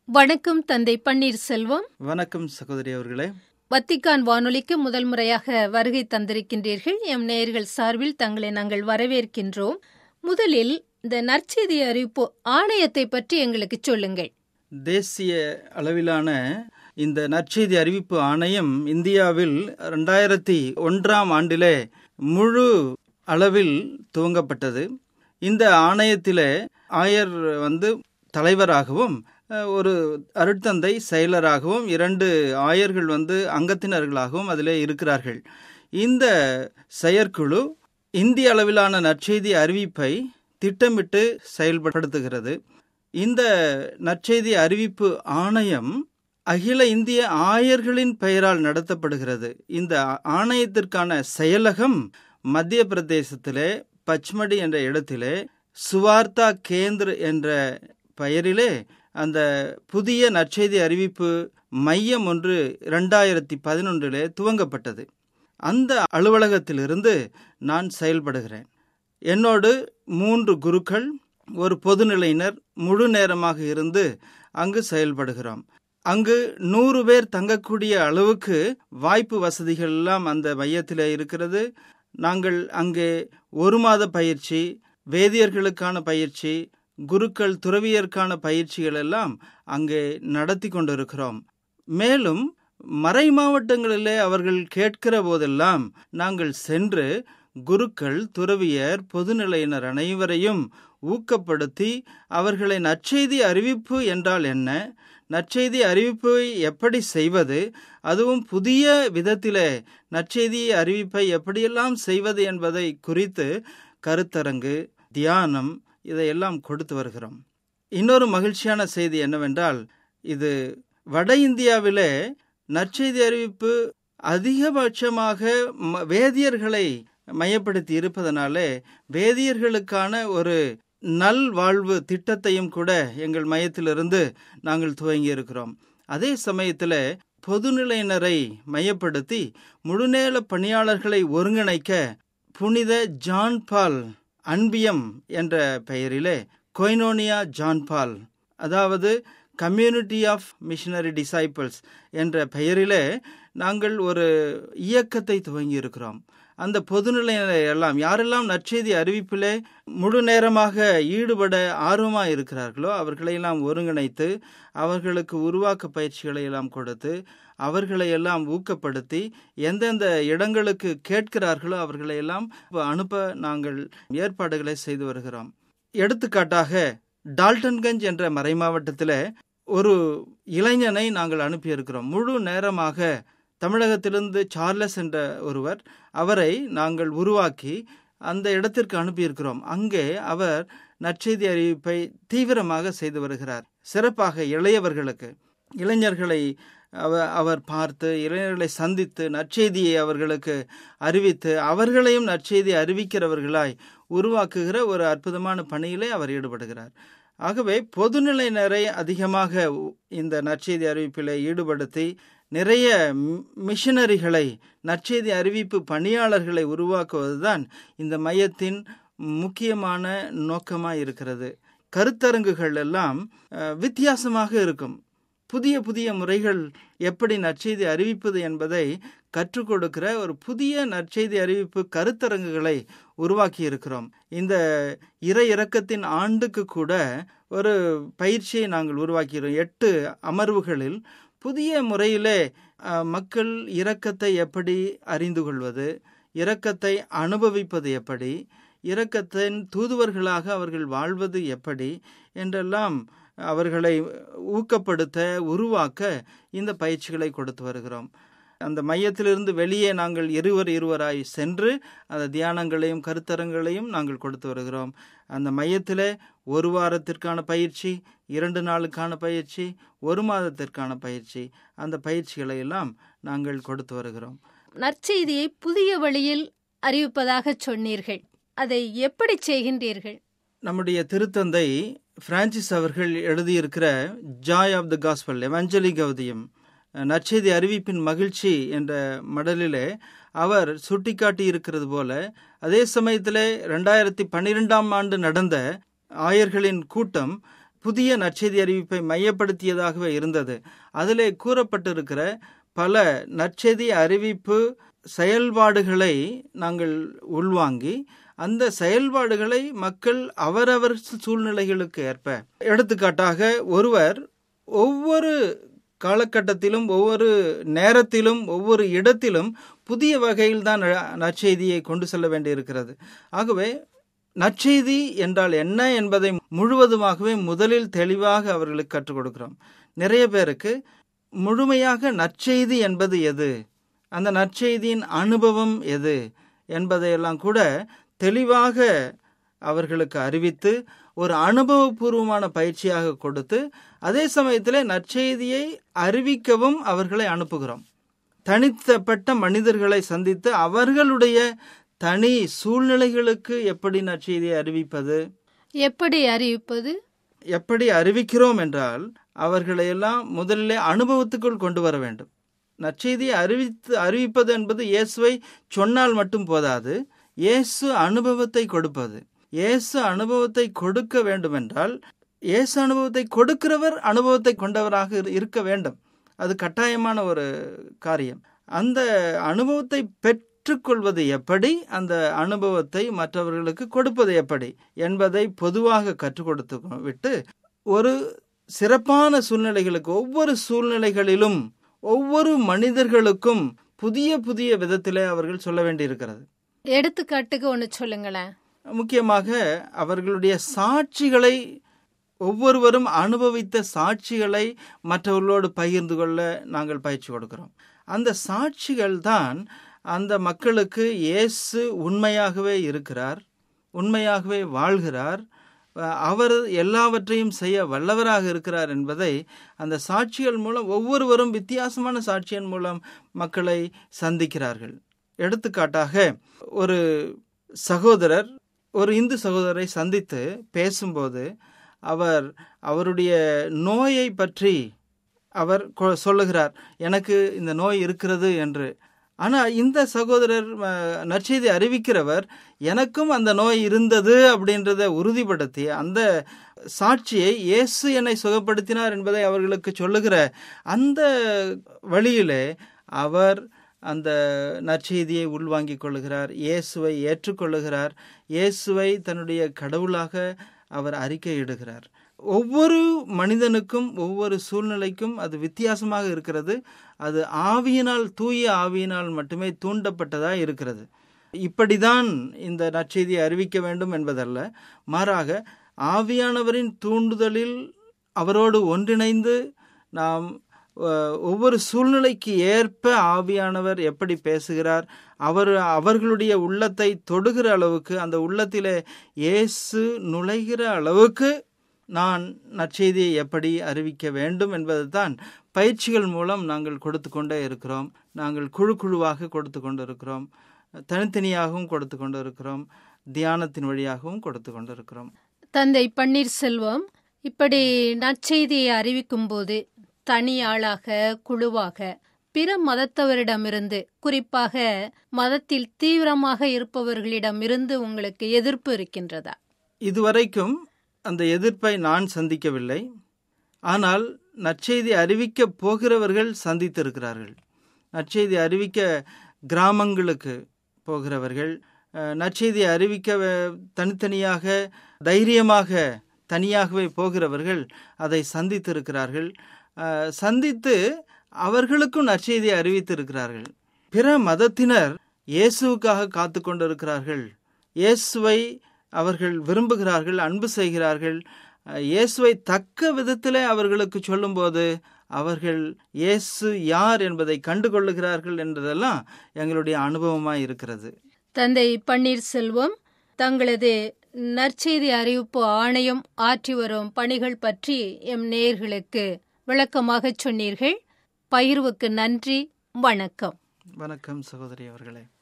வணக்கம் தந்தை பன்னீர்செல்வம் வணக்கம் சகோதரி அவர்களே வத்திக்கான் வானொலிக்கு முதல் முறையாக வருகை தந்திருக்கின்றீர்கள் எம் நேயர்கள் சார்பில் தங்களை நாங்கள் வரவேற்கின்றோம் முதலில் இந்த நற்செய்தி அறிவிப்பு ஆணையத்தை பற்றி எங்களுக்கு சொல்லுங்கள் தேசிய அளவிலான இந்த நற்செய்தி அறிவிப்பு ஆணையம் இந்தியாவில் ரெண்டாயிரத்தி ஒன்றாம் ஆண்டிலே முழு அளவில் துவங்கப்பட்டது இந்த ஆணையத்திலே ஆயர் வந்து தலைவராகவும் அஹ், ஒரு அருட்தந்தை செயலராகவும் இரண்டு ஆயர்கள் வந்து அங்கத்தினர்களாகவும் அதிலே இருக்கிறார்கள் இந்த செயற்குழு இந்திய அளவிலான நற்செய்தி அறிவிப்பை திட்டமிட்டு செயல்படுத்துகிறது இந்த நற்செய்தி அறிவிப்பு ஆணையம் அகில இந்திய ஆயர்களின் பெயரால் நடத்தப்படுகிறது இந்த ஆணையத்திற்கான செயலகம் மத்திய பிரதேசத்திலே பச்மடி என்ற இடத்திலே சுவார்த்தா கேந்திர என்ற பெயரிலே அந்த புதிய நற்செய்தி அறிவிப்பு மையம் ஒன்று இரண்டாயிரத்தி பதினொன்றிலே துவங்கப்பட்டது அந்த அலுவலகத்திலிருந்து நான் செயல்படுகிறேன் என்னோடு மூன்று குருக்கள் ஒரு பொதுநிலையினர் முழு நேரமாக இருந்து அங்கு செயல்படுகிறோம் அங்கு நூறு பேர் தங்கக்கூடிய அளவுக்கு வாய்ப்பு வசதிகள் எல்லாம் அந்த மையத்தில் இருக்கிறது நாங்கள் அங்கே ஒரு மாத பயிற்சி வேதியர்களுக்கான பயிற்சி குருக்கள் துறவியருக்கான பயிற்சிகள் எல்லாம் அங்கே நடத்தி கொண்டிருக்கிறோம் மேலும் மறை மாவட்டங்களிலே அவர்கள் கேட்கிற போதெல்லாம் நாங்கள் சென்று குருக்கள் துறவியர் பொதுநிலையினர் அனைவரையும் ஊக்கப்படுத்தி அவர்களை நற்செய்தி அறிவிப்பு என்றால் என்ன நற்செய்தி அறிவிப்பை எப்படி செய்வது அதுவும் புதிய விதத்திலே நற்செய்தி அறிவிப்பை எப்படியெல்லாம் செய்வது என்பதை குறித்து கருத்தரங்கு தியானம் இதையெல்லாம் கொடுத்து வருகிறோம் இன்னொரு மகிழ்ச்சியான செய்தி என்னவென்றால் இது வட இந்தியாவிலே நற்செய்தி அறிவிப்பு அதிகபட்சமாக ம- வேதியர்களை மையப்படுத்தி இருப்பதனாலே வேதியர்களுக்கான ஒரு நல் வாழ்வு திட்டத்தையும் கூட எங்கள் மையத்திலிருந்து நாங்கள் துவங்கி இருக்கிறோம் அதே சமயத்தில் பொதுநிலையினரை மையப்படுத்தி முழுநேர பணியாளர்களை ஒருங்கிணைக்க புனித ஜான் பால் அன்பியம் என்ற பெயரிலே கொய்னோனியா ஜான் பால் அதாவது கம்யூனிட்டி ஆஃப் மிஷனரி டிசைபிள்ஸ் என்ற பெயரிலே நாங்கள் ஒரு இயக்கத்தை துவங்கி இருக்கிறோம் அந்த பொதுநிலையினரை எல்லாம் யாரெல்லாம் நற்செய்தி அறிவிப்பிலே முழு நேரமாக ஈடுபட ஆர்வமாக இருக்கிறார்களோ அவர்களையெல்லாம் ஒருங்கிணைத்து அவர்களுக்கு உருவாக்க பயிற்சிகளை எல்லாம் கொடுத்து அவர்களை எல்லாம் ஊக்கப்படுத்தி எந்தெந்த இடங்களுக்கு கேட்கிறார்களோ அவர்களை எல்லாம் அனுப்ப நாங்கள் ஏற்பாடுகளை செய்து வருகிறோம் எடுத்துக்காட்டாக டால்டன்கஞ்ச் என்ற மறைமாவட்டத்தில் ஒரு இளைஞனை நாங்கள் அனுப்பியிருக்கிறோம் முழு நேரமாக தமிழகத்திலிருந்து சார்லஸ் என்ற ஒருவர் அவரை நாங்கள் உருவாக்கி அந்த இடத்திற்கு அனுப்பியிருக்கிறோம் அங்கே அவர் நற்செய்தி அறிவிப்பை தீவிரமாக செய்து வருகிறார் சிறப்பாக இளையவர்களுக்கு இளைஞர்களை அவ அவர் பார்த்து இளைஞர்களை சந்தித்து நற்செய்தியை அவர்களுக்கு அறிவித்து அவர்களையும் நற்செய்தி அறிவிக்கிறவர்களாய் உருவாக்குகிற ஒரு அற்புதமான பணியிலே அவர் ஈடுபடுகிறார் ஆகவே பொதுநிலையினரை அதிகமாக இந்த நற்செய்தி அறிவிப்பில் ஈடுபடுத்தி நிறைய மி- மிஷனரிகளை நற்செய்தி அறிவிப்பு பணியாளர்களை உருவாக்குவதுதான் இந்த மையத்தின் முக்கியமான நோக்கமாக இருக்கிறது கருத்தரங்குகள் எல்லாம் அஹ், வித்தியாசமாக இருக்கும் புதிய புதிய முறைகள் எப்படி நற்செய்தி அறிவிப்பது என்பதை கற்றுக் கொடுக்கிற ஒரு புதிய நற்செய்தி அறிவிப்பு கருத்தரங்குகளை உருவாக்கி இருக்கிறோம் இந்த இறை இறக்கத்தின் ஆண்டுக்கு கூட ஒரு பயிற்சியை நாங்கள் உருவாக்கிறோம் எட்டு அமர்வுகளில் புதிய முறையிலே அஹ், மக்கள் இரக்கத்தை எப்படி அறிந்து கொள்வது இரக்கத்தை அனுபவிப்பது எப்படி இரக்கத்தின் தூதுவர்களாக அவர்கள் வாழ்வது எப்படி என்றெல்லாம் அவர்களை ஊக்கப்படுத்த உருவாக்க இந்த பயிற்சிகளை கொடுத்து வருகிறோம் அந்த மையத்திலிருந்து வெளியே நாங்கள் இருவர் இருவராய் சென்று அந்த தியானங்களையும் கருத்தரங்களையும் நாங்கள் கொடுத்து வருகிறோம் அந்த மையத்தில் ஒரு வாரத்திற்கான பயிற்சி இரண்டு நாளுக்கான பயிற்சி ஒரு மாதத்திற்கான பயிற்சி அந்த பயிற்சிகளை எல்லாம் நாங்கள் கொடுத்து வருகிறோம் நற்செய்தியை புதிய வழியில் அறிவிப்பதாக சொன்னீர்கள் அதை எப்படி செய்கின்றீர்கள் நம்முடைய திருத்தந்தை பிரான்சிஸ் அவர்கள் எழுதியிருக்கிற joy of the gospel Evangelii Gaudium நற்செய்தி அறிவிப்பின் மகிழ்ச்சி என்ற மடலிலே அவர் சுட்டிக்காட்டி இருக்கிறது போல அதே சமயத்தில் ரெண்டாயிரத்தி பன்னிரெண்டாம் ஆண்டு நடந்த ஆயர்களின் கூட்டம் புதிய நற்செய்தி அறிவிப்பை மையப்படுத்தியதாகவே இருந்தது அதிலே கூறப்பட்டிருக்கிற பல நற்செய்தி அறிவிப்பு செயல்பாடுகளை நாங்கள் உள்வாங்கி அந்த செயல்பாடுகளை மக்கள் அவரவர் சூழ்நிலைகளுக்கு ஏற்ப எடுத்துக்காட்டாக ஒருவர் ஒவ்வொரு காலகட்டத்திலும் ஒவ்வொரு நேரத்திலும் ஒவ்வொரு இடத்திலும் புதிய வகையில் தான் நற்செய்தியை கொண்டு செல்ல வேண்டியிருக்கிறது ஆகவே நற்செய்தி என்றால் என்ன என்பதை முழுவதுமாகவே முதலில் தெளிவாக அவர்களுக்கு கற்றுக் கொடுக்கிறோம் நிறைய பேருக்கு முழுமையாக நற்செய்தி என்பது எது அந்த நற்செய்தியின் அனுபவம் எது என்பதையெல்லாம் கூட தெளிவாக அவர்களுக்கு அறிவித்து ஒரு அனுபவபூர்வமான பயிற்சியாக கொடுத்து அதே சமயத்தில் நற்செய்தியை அறிவிக்கவும் அவர்களை அனுப்புகிறோம் தனித்தப்பட்ட மனிதர்களை சந்தித்து அவர்களுடைய தனி சூழ்நிலைகளுக்கு எப்படி நற்செய்தியை அறிவிப்பது எப்படி அறிவிப்பது எப்படி அறிவிக்கிறோம் என்றால் அவர்களையெல்லாம் முதலிலே அனுபவத்துக்குள் கொண்டு வர வேண்டும் நற்செய்தியை அறிவித்து அறிவிப்பது என்பது இயேசுவை சொன்னால் மட்டும் போதாது இயேசு அனுபவத்தை கொடுப்பது இயேசு அனுபவத்தை கொடுக்க வேண்டும் என்றால் இயேசு அனுபவத்தை கொடுக்கிறவர் அனுபவத்தை கொண்டவராக இருக்க வேண்டும் அது கட்டாயமான ஒரு காரியம் அந்த அனுபவத்தை பெற்றுக்கொள்வது எப்படி அந்த அனுபவத்தை மற்றவர்களுக்கு கொடுப்பது எப்படி என்பதை பொதுவாக கற்றுக் கொடுத்து விட்டு ஒரு சிறப்பான சூழ்நிலைகளுக்கு ஒவ்வொரு சூழ்நிலைகளிலும் ஒவ்வொரு மனிதர்களுக்கும் புதிய புதிய விதத்திலே அவர்கள் சொல்ல வேண்டியிருக்கிறது எடுத்துக்காட்டுக்கு ஒன்று சொல்லுங்களேன் முக்கியமாக அவர்களுடைய சாட்சிகளை ஒவ்வொருவரும் அனுபவித்த சாட்சிகளை மற்றவர்களோடு பகிர்ந்து கொள்ள நாங்கள் பயிற்சி கொடுக்கிறோம் அந்த சாட்சிகள் தான் அந்த மக்களுக்கு இயேசு உண்மையாகவே இருக்கிறார் உண்மையாகவே வாழ்கிறார் அவர் எல்லாவற்றையும் செய்ய வல்லவராக இருக்கிறார் என்பதை அந்த சாட்சிகள் மூலம் ஒவ்வொருவரும் வித்தியாசமான சாட்சியின் மூலம் மக்களை சந்திக்கிறார்கள் எடுத்துக்காட்டாக ஒரு சகோதரர் ஒரு இந்து சகோதரரை சந்தித்து பேசும்போது அவர் அவருடைய நோயை பற்றி அவர் சொல்லுகிறார் எனக்கு இந்த நோய் இருக்கிறது என்று ஆனால் இந்த சகோதரர் நற்செய்தி அறிவிக்கிறவர் எனக்கும் அந்த நோய் இருந்தது அப்படின்றத உறுதிப்படுத்தி அந்த சாட்சியை இயேசு என்னை சுகப்படுத்தினார் என்பதை அவர்களுக்கு சொல்லுகிற அந்த வழியிலே அவர் அந்த நற்செய்தியை உள்வாங்கிக் கொள்ளுகிறார் இயேசுவை ஏற்றுக்கொள்ளுகிறார் இயேசுவை தன்னுடைய கடவுளாக அவர் அறிக்கையிடுகிறார் ஒவ்வொரு மனிதனுக்கும் ஒவ்வொரு சூழ்நிலைக்கும் அது வித்தியாசமாக இருக்கிறது அது ஆவியினால் தூய ஆவியினால் மட்டுமே தூண்டப்பட்டதாக இருக்கிறது இப்படிதான் இந்த நற்செய்தியை அறிவிக்க வேண்டும் என்பதல்ல மாறாக ஆவியானவரின் தூண்டுதலில் அவரோடு ஒன்றிணைந்து நாம் ஒவ்வொரு சூழ்நிலைக்கு ஏற்ப ஆவியானவர் எப்படி பேசுகிறார் அவர் அவர்களுடைய உள்ளத்தை தொடுகிற அளவுக்கு அந்த உள்ளத்திலே இயேசு நுழைகிற அளவுக்கு நான் நற்செய்தியை எப்படி அறிவிக்க வேண்டும் என்பது தான் பயிற்சிகள் மூலம் நாங்கள் கொடுத்து கொண்டே இருக்கிறோம் நாங்கள் குழு குழுவாக கொடுத்து கொண்டு இருக்கிறோம் தனித்தனியாகவும் கொடுத்து கொண்டு இருக்கிறோம் தியானத்தின் வழியாகவும் கொடுத்து கொண்டு இருக்கிறோம் தந்தை பன்னீர்செல்வம் இப்படி நற்செய்தியை அறிவிக்கும் போது தனி ஆளாக குழுவாக பிற மதத்தவரிடமிருந்து குறிப்பாக மதத்தில் தீவிரமாக இருப்பவர்களிடமிருந்து உங்களுக்கு எதிர்ப்பு இருக்கின்றதா இதுவரைக்கும் அந்த எதிர்ப்பை நான் சந்திக்கவில்லை ஆனால் நற்செய்தி அறிவிக்க போகிறவர்கள் சந்தித்திருக்கிறார்கள் நற்செய்தி அறிவிக்க கிராமங்களுக்கு போகிறவர்கள் நற்செய்தி அறிவிக்க தனித்தனியாக தைரியமாக தனியாகவே போகிறவர்கள் அதை சந்தித்திருக்கிறார்கள் சந்தித்து அவர்களுக்கும் நற்செய்தியை அறிவித்திருக்கிறார்கள் பிற மதத்தினர் இயேசுவுக்காக காத்து கொண்டிருக்கிறார்கள் இயேசுவை அவர்கள் விரும்புகிறார்கள் அன்பு செய்கிறார்கள் இயேசுவை தக்க விதத்திலே அவர்களுக்கு சொல்லும்போது அவர்கள் இயேசு யார் என்பதை கண்டுகொள்ளுகிறார்கள் என்பதெல்லாம் எங்களுடைய அனுபவமாக இருக்கிறது தந்தை பன்னீர்செல்வம் தங்களது நற்செய்தி அறிவிப்பு ஆணையம் ஆற்றி வரும் பணிகள் பற்றி எம் நேயர்களுக்கு விளக்கமாக சொன்னீர்கள் பகிர்வுக்கு நன்றி வணக்கம் வணக்கம் சகோதரி அவர்களே